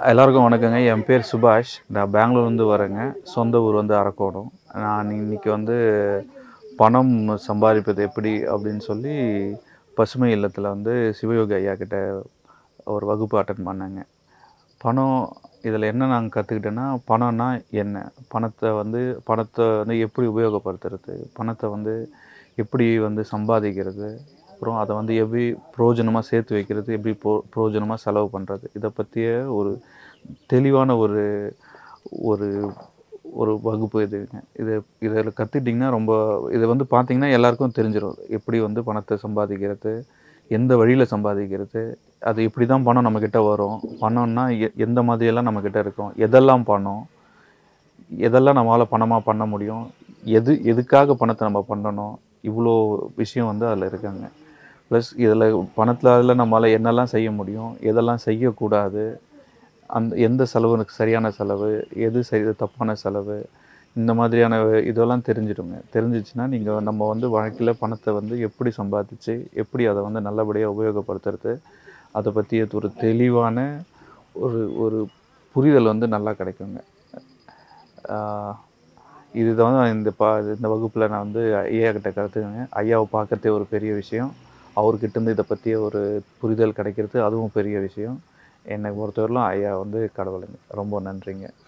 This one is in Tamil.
எல்லாருக்கும் வணக்கங்க என் பேர் சுபாஷ் நான் பெங்களூர்லேருந்து வரேங்க சொந்த ஊர் வந்து அரக்கோணம் நான் இன்னைக்கு வந்து பணம் சம்பாதிப்பது எப்படி அப்படின்னு சொல்லி பசுமை இல்லத்தில் வந்து சிவயோகி ஐயா கிட்ட ஒரு வகுப்பு அட்டன் பண்ணேங்க பணம் இதில் என்ன நான் கற்றுக்கிட்டேன்னா பணம்னா என்ன பணத்தை வந்து பணத்தை வந்து எப்படி உபயோகப்படுத்துறது பணத்தை வந்து எப்படி வந்து சம்பாதிக்கிறது அப்புறம் அதை வந்து எப்படி பிரயோஜனமாக சேர்த்து வைக்கிறது எப்படி போ பிரயோஜனமாக செலவு பண்ணுறது இதை பற்றிய ஒரு தெளிவான ஒரு ஒரு ஒரு வகுப்பு இதுங்க இது இதில் கற்றுட்டிங்கன்னா ரொம்ப இது வந்து பார்த்தீங்கன்னா எல்லாருக்கும் தெரிஞ்சிடும் எப்படி வந்து பணத்தை சம்பாதிக்கிறது எந்த வழியில் சம்பாதிக்கிறது அது இப்படி தான் பணம் நம்மக்கிட்ட வரும் பணம்னா எ எந்த மாதிரியெல்லாம் நம்மக்கிட்ட இருக்கும் எதெல்லாம் பணம் எதெல்லாம் நம்மளால் பணமாக பண்ண முடியும் எது எதுக்காக பணத்தை நம்ம பண்ணணும் இவ்வளோ விஷயம் வந்து அதில் இருக்காங்க ப்ளஸ் இதில் பணத்தில் அதில் நம்மளால் என்னெல்லாம் செய்ய முடியும் எதெல்லாம் செய்யக்கூடாது அந்த எந்த செலவு சரியான செலவு எது செய்ய தப்பான செலவு இந்த மாதிரியான இதெல்லாம் தெரிஞ்சிடுங்க தெரிஞ்சிச்சுன்னா நீங்கள் நம்ம வந்து வாழ்க்கையில் பணத்தை வந்து எப்படி சம்பாதிச்சு எப்படி அதை வந்து நல்லபடியாக உபயோகப்படுத்துறது அதை பற்றிய ஒரு தெளிவான ஒரு ஒரு புரிதல் வந்து நல்லா கிடைக்குங்க ஆஹ் இதுதான் இந்த பா இந்த வகுப்பில் நான் வந்து ஐயா கிட்ட கற்றுக்குங்க ஐயாவை பார்க்கறதே ஒரு பெரிய விஷயம் அவர்கிட்ட இருந்து இதை பற்றிய ஒரு புரிதல் கிடைக்கிறது அதுவும் பெரிய விஷயம் என்னை பொறுத்தவரையிலும் ஐயா வந்து கடவுளுங்க ரொம்ப நன்றிங்க